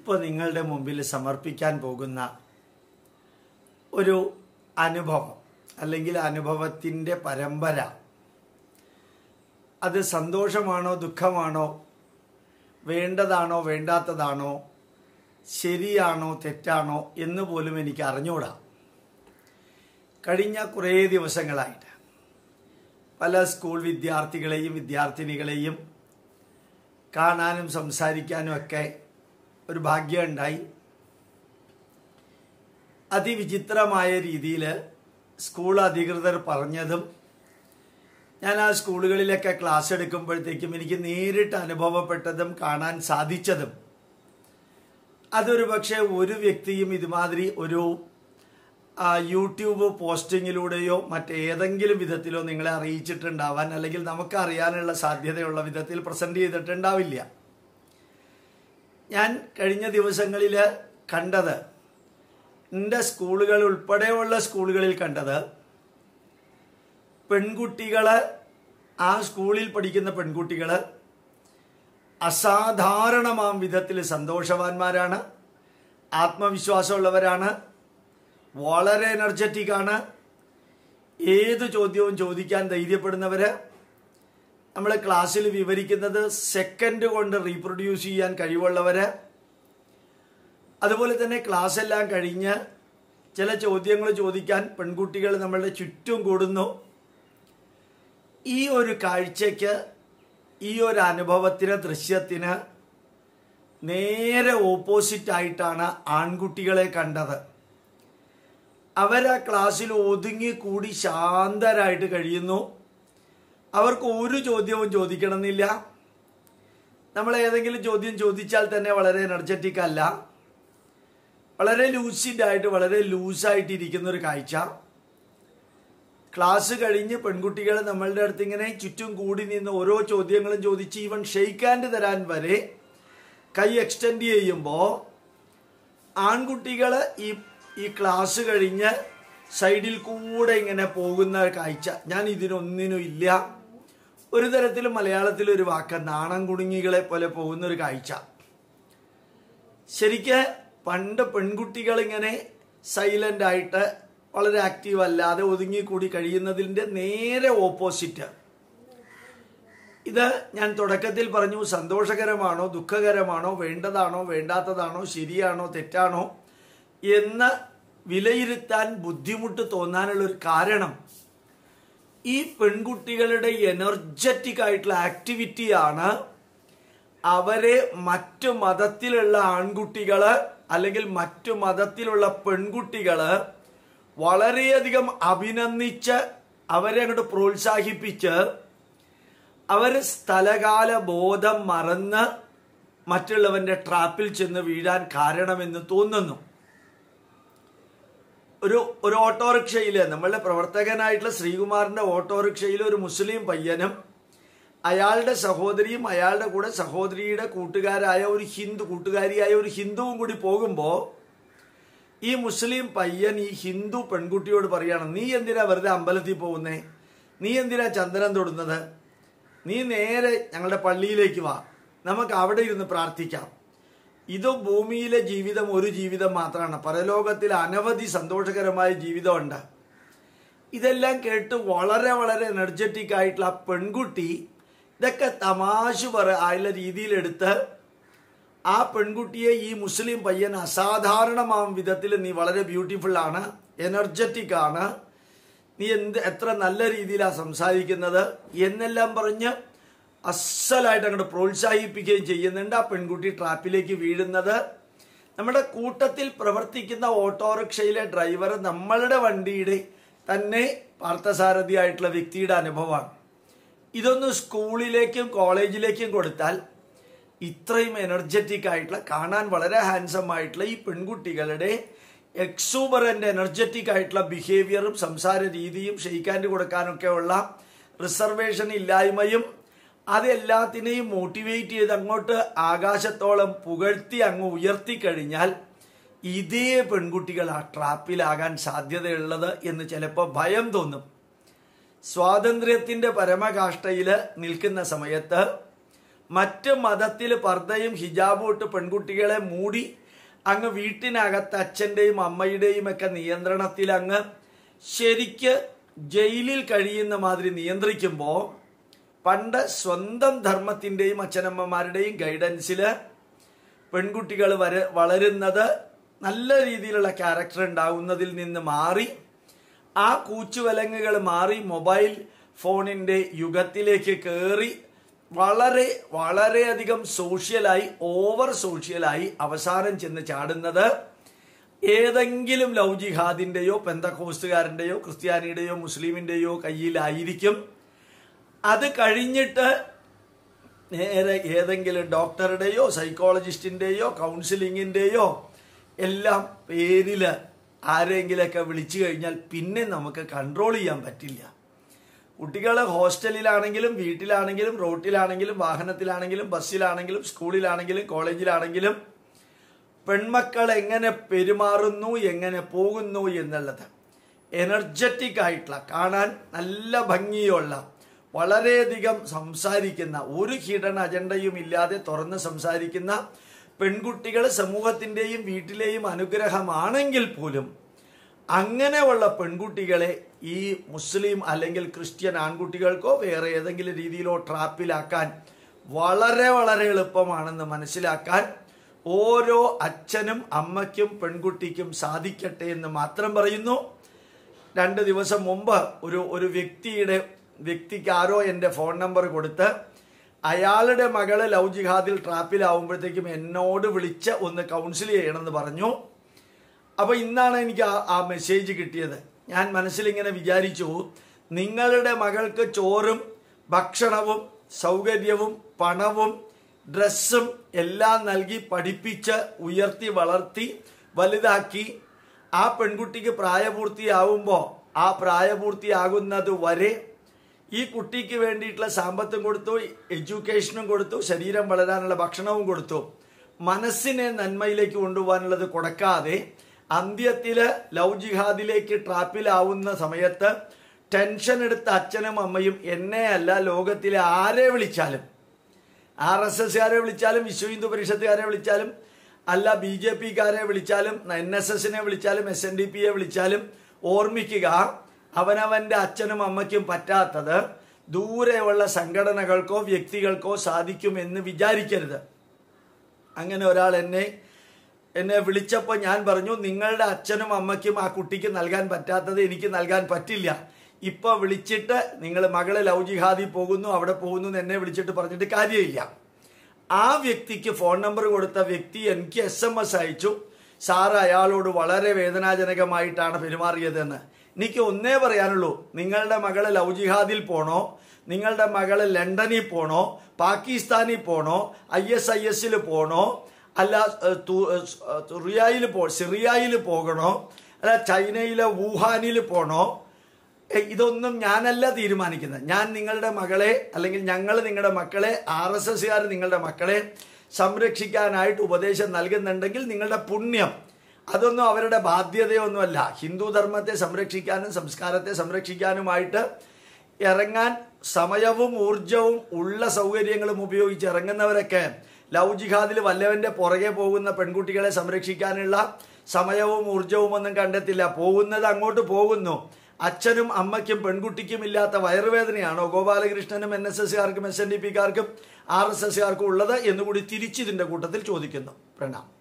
ഇപ്പോൾ നിങ്ങളുടെ മുമ്പിൽ സമർപ്പിക്കാൻ പോകുന്ന ഒരു അനുഭവം അല്ലെങ്കിൽ അനുഭവത്തിൻ്റെ പരമ്പര അത് സന്തോഷമാണോ ദുഃഖമാണോ വേണ്ടതാണോ വേണ്ടാത്തതാണോ ശരിയാണോ തെറ്റാണോ എന്ന് പോലും എനിക്ക് അറിഞ്ഞുകൂടാ കഴിഞ്ഞ കുറേ ദിവസങ്ങളായിട്ട് പല സ്കൂൾ വിദ്യാർത്ഥികളെയും വിദ്യാർത്ഥിനികളെയും കാണാനും സംസാരിക്കാനും ഒക്കെ ഒരു ഭാഗ്യമുണ്ടായി അതിവിചിത്രമായ രീതിയിൽ സ്കൂൾ അധികൃതർ പറഞ്ഞതും ഞാൻ ആ സ്കൂളുകളിലൊക്കെ ക്ലാസ് എടുക്കുമ്പോഴത്തേക്കും എനിക്ക് നേരിട്ട് അനുഭവപ്പെട്ടതും കാണാൻ സാധിച്ചതും അതൊരു പക്ഷേ ഒരു വ്യക്തിയും ഇതുമാതിരി ഒരു ആ, യൂട്യൂബ് പോസ്റ്റിങ്ങിലൂടെയോ മറ്റേതെങ്കിലും വിധത്തിലോ നിങ്ങളെ അറിയിച്ചിട്ടുണ്ടാവാൻ അല്ലെങ്കിൽ നമുക്ക് അറിയാനുള്ള സാധ്യതയുള്ള വിധത്തിൽ പ്രസന്റ് ചെയ്തിട്ടുണ്ടാവില്ല ഞാൻ കഴിഞ്ഞ ദിവസങ്ങളിൽ കണ്ടത് എൻ്റെ സ്കൂളുകൾ ഉൾപ്പെടെയുള്ള സ്കൂളുകളിൽ കണ്ടത് പെൺകുട്ടികൾ ആ സ്കൂളിൽ പഠിക്കുന്ന പെൺകുട്ടികൾ അസാധാരണമാം വിധത്തിൽ സന്തോഷവാന്മാരാണ് ആത്മവിശ്വാസമുള്ളവരാണ് വളരെ എനർജറ്റിക് ആണ് ഏത് ചോദ്യവും ചോദിക്കാൻ ധൈര്യപ്പെടുന്നവര് നമ്മൾ ക്ലാസ്സിൽ വിവരിക്കുന്നത് സെക്കൻഡ് കൊണ്ട് റീപ്രൊഡ്യൂസ് ചെയ്യാൻ കഴിവുള്ളവര് അതുപോലെ തന്നെ ക്ലാസ് എല്ലാം കഴിഞ്ഞ് ചില ചോദ്യങ്ങൾ ചോദിക്കാൻ പെൺകുട്ടികൾ നമ്മളുടെ ചുറ്റും കൂടുന്നു ഈ ഒരു കാഴ്ചയ്ക്ക് ഈ ഒരു അനുഭവത്തിന് ദൃശ്യത്തിന് നേരെ ഓപ്പോസിറ്റ് ആയിട്ടാണ് ആൺകുട്ടികളെ കണ്ടത് അവരാ ക്ലാസ്സിൽ ഒതുങ്ങി കൂടി ശാന്തരായിട്ട് കഴിയുന്നു അവർക്ക് ഒരു ചോദ്യവും ചോദിക്കണമെന്നില്ല നമ്മൾ ഏതെങ്കിലും ചോദ്യം ചോദിച്ചാൽ തന്നെ വളരെ എനർജറ്റിക് അല്ല വളരെ ലൂസിഡ് ആയിട്ട് വളരെ ലൂസായിട്ട് ഇരിക്കുന്ന ഒരു കാഴ്ച ക്ലാസ് കഴിഞ്ഞ് പെൺകുട്ടികൾ നമ്മളുടെ അടുത്ത് ഇങ്ങനെ ചുറ്റും കൂടി നിന്ന് ഓരോ ചോദ്യങ്ങളും ചോദിച്ച് ഈവൻ ഷെയ്ക്ക് ഹാൻഡ് തരാൻ വരെ കൈ എക്സ്റ്റെൻഡ് ചെയ്യുമ്പോൾ ആൺകുട്ടികൾ ഈ ഈ ക്ലാസ് കഴിഞ്ഞ് സൈഡിൽ കൂടെ ഇങ്ങനെ പോകുന്ന കാഴ്ച ഞാൻ ഇതിനൊന്നിനും ഇല്ല ഒരു തരത്തിലും മലയാളത്തിൽ ഒരു വാക്ക് നാണം കുടുങ്ങികളെ പോലെ പോകുന്ന ഒരു കാഴ്ച ശരിക്ക് പണ്ട് പെൺകുട്ടികൾ ഇങ്ങനെ സൈലന്റ് ആയിട്ട് വളരെ ആക്റ്റീവ് അല്ലാതെ ഒതുങ്ങിക്കൂടി കഴിയുന്നതിൻ്റെ നേരെ ഓപ്പോസിറ്റ് ഇത് ഞാൻ തുടക്കത്തിൽ പറഞ്ഞു സന്തോഷകരമാണോ ദുഃഖകരമാണോ വേണ്ടതാണോ വേണ്ടാത്തതാണോ ശരിയാണോ തെറ്റാണോ എന്ന് വിലയിരുത്താൻ ബുദ്ധിമുട്ട് തോന്നാനുള്ള ഒരു കാരണം ഈ പെൺകുട്ടികളുടെ എനർജറ്റിക് ആയിട്ടുള്ള ആക്ടിവിറ്റിയാണ് അവരെ മറ്റു മതത്തിലുള്ള ആൺകുട്ടികള് അല്ലെങ്കിൽ മറ്റു മതത്തിലുള്ള പെൺകുട്ടികള് വളരെയധികം അഭിനന്ദിച്ച് അവരെ അങ്ങോട്ട് പ്രോത്സാഹിപ്പിച്ച് അവർ സ്ഥലകാല ബോധം മറന്ന് മറ്റുള്ളവന്റെ ട്രാപ്പിൽ ചെന്ന് വീഴാൻ കാരണമെന്ന് തോന്നുന്നു ഒരു ഒരു ഓട്ടോറിക്ഷയിൽ നമ്മളുടെ പ്രവർത്തകനായിട്ടുള്ള ശ്രീകുമാറിന്റെ ഓട്ടോറിക്ഷയിൽ ഒരു മുസ്ലിം പയ്യനും അയാളുടെ സഹോദരിയും അയാളുടെ കൂടെ സഹോദരിയുടെ കൂട്ടുകാരായ ഒരു ഹിന്ദു കൂട്ടുകാരിയായ ഒരു ഹിന്ദുവും കൂടി പോകുമ്പോൾ ഈ മുസ്ലിം പയ്യൻ ഈ ഹിന്ദു പെൺകുട്ടിയോട് പറയണം നീ എന്തിനാ വെറുതെ അമ്പലത്തിൽ പോകുന്നേ നീ എന്തിനാ ചന്ദനം തൊടുന്നത് നീ നേരെ ഞങ്ങളുടെ പള്ളിയിലേക്ക് വാ നമുക്ക് അവിടെ ഇരുന്ന് പ്രാർത്ഥിക്കാം ഇത് ഭൂമിയിലെ ജീവിതം ഒരു ജീവിതം മാത്രമാണ് പരലോകത്തിൽ അനവധി സന്തോഷകരമായ ജീവിതമുണ്ട് ഇതെല്ലാം കേട്ട് വളരെ വളരെ എനർജറ്റിക് ആയിട്ടുള്ള ആ പെൺകുട്ടി ഇതൊക്കെ തമാശ പറ ആയുള്ള രീതിയിലെടുത്ത് ആ പെൺകുട്ടിയെ ഈ മുസ്ലിം പയ്യൻ അസാധാരണമാം വിധത്തിൽ നീ വളരെ ബ്യൂട്ടിഫുൾ ആണ് എനർജറ്റിക് ആണ് നീ എന്ത് എത്ര നല്ല രീതിയിലാണ് സംസാരിക്കുന്നത് എന്നെല്ലാം പറഞ്ഞ് അസലായിട്ട് അങ്ങോട്ട് പ്രോത്സാഹിപ്പിക്കുകയും ചെയ്യുന്നുണ്ട് ആ പെൺകുട്ടി ട്രാപ്പിലേക്ക് വീഴുന്നത് നമ്മുടെ കൂട്ടത്തിൽ പ്രവർത്തിക്കുന്ന ഓട്ടോറിക്ഷയിലെ ഡ്രൈവർ നമ്മളുടെ വണ്ടിയുടെ തന്നെ പാർത്ഥസാരഥിയായിട്ടുള്ള വ്യക്തിയുടെ അനുഭവമാണ് ഇതൊന്ന് സ്കൂളിലേക്കും കോളേജിലേക്കും കൊടുത്താൽ ഇത്രയും എനർജറ്റിക് ആയിട്ടുള്ള കാണാൻ വളരെ ഹാൻസം ആയിട്ടുള്ള ഈ പെൺകുട്ടികളുടെ എക്സൂബറൻ്റ് എനർജറ്റിക് ആയിട്ടുള്ള ബിഹേവിയറും സംസാര രീതിയും ഷെയ്ക്കാൻഡ് കൊടുക്കാനൊക്കെ ഉള്ള റിസർവേഷൻ ഇല്ലായ്മയും അതെല്ലാത്തിനെയും മോട്ടിവേറ്റ് ചെയ്ത് അങ്ങോട്ട് ആകാശത്തോളം പുകഴ്ത്തി അങ്ങ് ഉയർത്തി കഴിഞ്ഞാൽ ഇതേ പെൺകുട്ടികൾ ആ ട്രാപ്പിലാകാൻ സാധ്യതയുള്ളത് എന്ന് ചിലപ്പോൾ ഭയം തോന്നും സ്വാതന്ത്ര്യത്തിന്റെ പരമകാഷ്ഠയിൽ നിൽക്കുന്ന സമയത്ത് മറ്റ് മതത്തിൽ പർദ്ദയും ഹിജാബും ഇട്ട് പെൺകുട്ടികളെ മൂടി അങ്ങ് വീട്ടിനകത്ത് അച്ഛൻ്റെയും അമ്മയുടെയും ഒക്കെ നിയന്ത്രണത്തിൽ അങ്ങ് ശരിക്ക് ജയിലിൽ കഴിയുന്ന മാതിരി നിയന്ത്രിക്കുമ്പോൾ പണ്ട് സ്വന്തം ധർമ്മത്തിൻ്റെയും അച്ഛനമ്മമാരുടെയും ഗൈഡൻസിൽ പെൺകുട്ടികൾ വര വളരുന്നത് നല്ല രീതിയിലുള്ള ക്യാരക്ടർ ഉണ്ടാകുന്നതിൽ നിന്ന് മാറി ആ കൂച്ചുവലങ്ങുകൾ മാറി മൊബൈൽ ഫോണിൻ്റെ യുഗത്തിലേക്ക് കയറി വളരെ വളരെയധികം സോഷ്യലായി ഓവർ സോഷ്യലായി അവസാനം ചെന്ന് ചാടുന്നത് ഏതെങ്കിലും ലവ് ജിഹാദിൻ്റെയോ പെന്തക്കോസ്റ്റുകാരൻ്റെയോ ക്രിസ്ത്യാനിയുടെയോ മുസ്ലിമിൻ്റെയോ കയ്യിലായിരിക്കും അത് കഴിഞ്ഞിട്ട് നേരെ ഏതെങ്കിലും ഡോക്ടറുടെയോ സൈക്കോളജിസ്റ്റിൻ്റെയോ കൗൺസിലിങ്ങിൻ്റെയോ എല്ലാം പേരിൽ ആരെങ്കിലൊക്കെ വിളിച്ചു കഴിഞ്ഞാൽ പിന്നെ നമുക്ക് കൺട്രോൾ ചെയ്യാൻ പറ്റില്ല കുട്ടികൾ ഹോസ്റ്റലിലാണെങ്കിലും വീട്ടിലാണെങ്കിലും റോട്ടിലാണെങ്കിലും വാഹനത്തിലാണെങ്കിലും ബസ്സിലാണെങ്കിലും സ്കൂളിലാണെങ്കിലും കോളേജിലാണെങ്കിലും പെൺമക്കൾ എങ്ങനെ പെരുമാറുന്നു എങ്ങനെ പോകുന്നു എന്നുള്ളത് എനർജറ്റിക് ആയിട്ടുള്ള കാണാൻ നല്ല ഭംഗിയുള്ള വളരെയധികം സംസാരിക്കുന്ന ഒരു ഹിഡൻ അജണ്ടയും ഇല്ലാതെ തുറന്ന് സംസാരിക്കുന്ന പെൺകുട്ടികൾ സമൂഹത്തിൻ്റെയും വീട്ടിലെയും അനുഗ്രഹമാണെങ്കിൽ പോലും അങ്ങനെയുള്ള പെൺകുട്ടികളെ ഈ മുസ്ലിം അല്ലെങ്കിൽ ക്രിസ്ത്യൻ ആൺകുട്ടികൾക്കോ വേറെ ഏതെങ്കിലും രീതിയിലോ ട്രാപ്പിലാക്കാൻ വളരെ വളരെ എളുപ്പമാണെന്ന് മനസ്സിലാക്കാൻ ഓരോ അച്ഛനും അമ്മയ്ക്കും പെൺകുട്ടിക്കും സാധിക്കട്ടെ എന്ന് മാത്രം പറയുന്നു രണ്ട് ദിവസം മുമ്പ് ഒരു ഒരു വ്യക്തിയുടെ വ്യക്തിക്ക് ആരോ എൻ്റെ ഫോൺ നമ്പർ കൊടുത്ത് അയാളുടെ മകള് ലവ് ജിഹാദിൽ ട്രാപ്പിലാവുമ്പോഴത്തേക്കും എന്നോട് വിളിച്ച് ഒന്ന് കൗൺസിൽ ചെയ്യണമെന്ന് പറഞ്ഞു അപ്പോൾ ഇന്നാണ് എനിക്ക് ആ ആ മെസ്സേജ് കിട്ടിയത് ഞാൻ മനസ്സിലിങ്ങനെ വിചാരിച്ചു നിങ്ങളുടെ മകൾക്ക് ചോറും ഭക്ഷണവും സൗകര്യവും പണവും ഡ്രസ്സും എല്ലാം നൽകി പഠിപ്പിച്ച് ഉയർത്തി വളർത്തി വലുതാക്കി ആ പെൺകുട്ടിക്ക് പ്രായപൂർത്തിയാവുമ്പോൾ ആ പ്രായപൂർത്തിയാകുന്നത് വരെ ഈ കുട്ടിക്ക് വേണ്ടിയിട്ടുള്ള സാമ്പത്തും കൊടുത്തു എഡ്യൂക്കേഷനും കൊടുത്തു ശരീരം വളരാനുള്ള ഭക്ഷണവും കൊടുത്തു മനസ്സിനെ നന്മയിലേക്ക് കൊണ്ടുപോകാനുള്ളത് കൊടുക്കാതെ അന്ത്യത്തിൽ ലവ് ജിഹാദിലേക്ക് ട്രാപ്പിലാവുന്ന സമയത്ത് ടെൻഷൻ എടുത്ത അച്ഛനും അമ്മയും എന്നെ അല്ല ലോകത്തിലെ ആരെ വിളിച്ചാലും ആർ എസ് എസ്കാരെ വിളിച്ചാലും വിശ്വ ഹിന്ദു പരിഷത്തുകാരെ വിളിച്ചാലും അല്ല ബി ജെ പിക്കാരെ വിളിച്ചാലും എൻ എസ് എസിനെ വിളിച്ചാലും എസ് എൻ ഡി പിയെ വിളിച്ചാലും ഓർമ്മിക്കുക അവനവൻ്റെ അച്ഛനും അമ്മയ്ക്കും പറ്റാത്തത് ദൂരെയുള്ള സംഘടനകൾക്കോ വ്യക്തികൾക്കോ സാധിക്കുമെന്ന് വിചാരിക്കരുത് അങ്ങനെ ഒരാൾ എന്നെ എന്നെ വിളിച്ചപ്പോൾ ഞാൻ പറഞ്ഞു നിങ്ങളുടെ അച്ഛനും അമ്മയ്ക്കും ആ കുട്ടിക്ക് നൽകാൻ പറ്റാത്തത് എനിക്ക് നൽകാൻ പറ്റില്ല ഇപ്പൊ വിളിച്ചിട്ട് നിങ്ങൾ മകളെ ലവ് ജിഹാദി പോകുന്നു അവിടെ പോകുന്നു എന്ന് എന്നെ വിളിച്ചിട്ട് പറഞ്ഞിട്ട് കാര്യമില്ല ആ വ്യക്തിക്ക് ഫോൺ നമ്പർ കൊടുത്ത വ്യക്തി എനിക്ക് എസ് എം എസ് അയച്ചു സാറ് അയാളോട് വളരെ വേദനാജനകമായിട്ടാണ് പെരുമാറിയതെന്ന് എനിക്ക് ഒന്നേ പറയാനുള്ളൂ നിങ്ങളുടെ മകള് ലവ് ജിഹാദിൽ പോണോ നിങ്ങളുടെ മകള് ലണ്ടനിൽ പോണോ പാകിസ്ഥാനിൽ പോണോ ഐ എസ് ഐ എസിൽ പോണോ അല്ല തുറിയായിൽ പോ സിറിയയിൽ പോകണോ അല്ല ചൈനയിലെ വുഹാനിൽ പോണോ ഇതൊന്നും ഞാനല്ല തീരുമാനിക്കുന്നത് ഞാൻ നിങ്ങളുടെ മകളെ അല്ലെങ്കിൽ ഞങ്ങൾ നിങ്ങളുടെ മക്കളെ ആർ എസ് എസ്സുകാർ നിങ്ങളുടെ മക്കളെ സംരക്ഷിക്കാനായിട്ട് ഉപദേശം നൽകുന്നുണ്ടെങ്കിൽ നിങ്ങളുടെ പുണ്യം അതൊന്നും അവരുടെ ബാധ്യതയൊന്നുമല്ല ഹിന്ദു ധർമ്മത്തെ സംരക്ഷിക്കാനും സംസ്കാരത്തെ സംരക്ഷിക്കാനുമായിട്ട് ഇറങ്ങാൻ സമയവും ഊർജവും ഉള്ള സൗകര്യങ്ങളും ഉപയോഗിച്ച് ഇറങ്ങുന്നവരൊക്കെ ലവ് ജിഹാദിൽ വല്ലവന്റെ പുറകെ പോകുന്ന പെൺകുട്ടികളെ സംരക്ഷിക്കാനുള്ള സമയവും ഊർജവും ഒന്നും കണ്ടെത്തില്ല പോകുന്നത് അങ്ങോട്ട് പോകുന്നു അച്ഛനും അമ്മയ്ക്കും പെൺകുട്ടിക്കും ഇല്ലാത്ത വയറുവേദനയാണോ ഗോപാലകൃഷ്ണനും എൻ എസ് എസ്കാർക്കും എസ് എൻ ഡി പിക്കാർക്കും ആർ എസ് എസ്കാർക്കും ഉള്ളത് എന്നുകൂടി തിരിച്ചിതിന്റെ കൂട്ടത്തിൽ ചോദിക്കുന്നു പ്രണാം